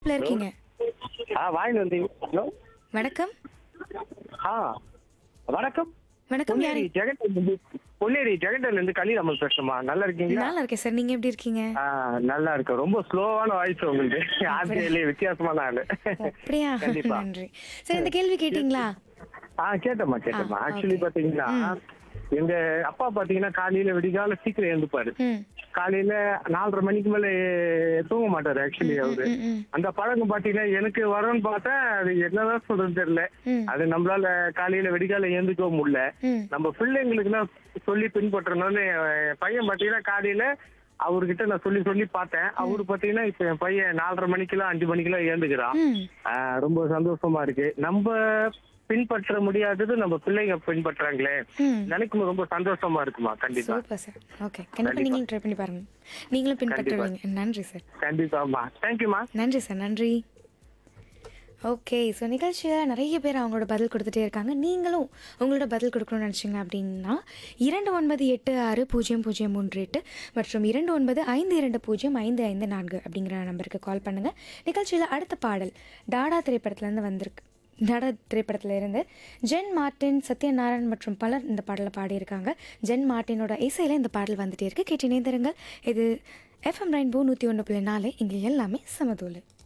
ல இருக்கீங்க ஆ வாங்கிட்டு வந்தீங்க ஹலோ வணக்கம் ஆ வணக்கம் வணக்கம் யாரு பொன்னேரி ஜெகன் இருந்து பொன்னேரி ஜெகன்ல இருந்து கலிராமல் பேசுறமா நல்லா இருக்கீங்களா நல்லா இருக்கேன் சார் நீங்க எப்படி இருக்கீங்க ஆ, நல்லா இருக்கு ரொம்ப ஸ்லோவான வாய்ஸ் உங்களுக்கு ஆர்டிஐல வித்தியாசமான ஆளு அப்படியா கண்டிப்பா. நன்றி சார் இந்த கேள்வி கேட்டீங்களா ஆ கேட்டம்மா கேட்டம்மா ஆ, ஆக்சுவலி okay. பாத்தீங்கன்னா எங்க அப்பா பாத்தீங்கன்னா காலையில விடிகால சீக்கிரம் எழுந்துப்பாரு ம் காலையில நாலரை மணிக்கு மேல தூங்க மாட்டாரு ஆக்சுவலி அவரு ம், ம். அந்த பழக்கம் பாத்தீங்கன்னா எனக்கு வரும்னு பார்த்தா அது என்னதான் சொல்றது தெரியல ம். அது நம்மளால காலையில வெடிகால எழுந்துக்கவும் முடியல ம் நம்ம பிள்ளைங்களுக்குலாம் சொல்லி பின்பற்றணும்னு என் பையன் பாத்தீங்கன்னா காலையில அவர்கிட்ட நான் சொல்லி சொல்லி பார்த்தேன் அவரு பாத்தீங்கன்னா இப்ப என் பையன் நாலரை மணிக்கெல்லாம் அஞ்சு மணிக்கெல்லாம் எழுந்துக்கிறான் ம் ஆஹ் ரொம்ப சந்தோஷமா இருக்கு நம்ம பின்பற்ற முடியாதது நம்ம பிள்ளைங்க பின்பற்றாங்களே ம் நினைக்கும் போது ரொம்ப சந்தோஷமா இருக்குமா கண்டிப்பா சூப்பர் சார் ஓகே கண்டிப்பா நீங்களும் ட்ரை பண்ணி பாருங்க நீங்களும் பின்பற்றுவீங்க நன்றி சார் கண்டிப்பாமா தேங்க்யூமா நன்றி சார் நன்றி ஓகே ஸோ நிகழ்ச்சியில் நிறைய பேர் அவங்களோட பதில் கொடுத்துட்டே இருக்காங்க நீங்களும் உங்களோட பதில் கொடுக்கணும்னு நினச்சிங்க அப்படின்னா இரண்டு ஒன்பது எட்டு ஆறு பூஜ்ஜியம் பூஜ்ஜியம் மூன்று எட்டு மற்றும் இரண்டு ஒன்பது ஐந்து இரண்டு பூஜ்ஜியம் ஐந்து ஐந்து நான்கு அப்படிங்கிற நம்பருக்கு கால் பண்ணுங்கள் நிகழ்ச்சியில் அடுத்த பாடல் டாடா திரைப்படத்துலேருந்து வந்திருக்கு டாடா திரைப்படத்துல இருந்து ஜென் மார்ட்டின் சத்யநாராயண் மற்றும் பலர் இந்த பாடலை பாடியிருக்காங்க ஜென் மார்ட்டினோட இசையில் இந்த பாடல் வந்துட்டே இருக்கு கேட்டு இணைந்திருங்கள் இது எஃப்எம் ரெயின்போ நூற்றி ஒன்று புள்ளி நாலு இங்கே எல்லாமே சமதூளு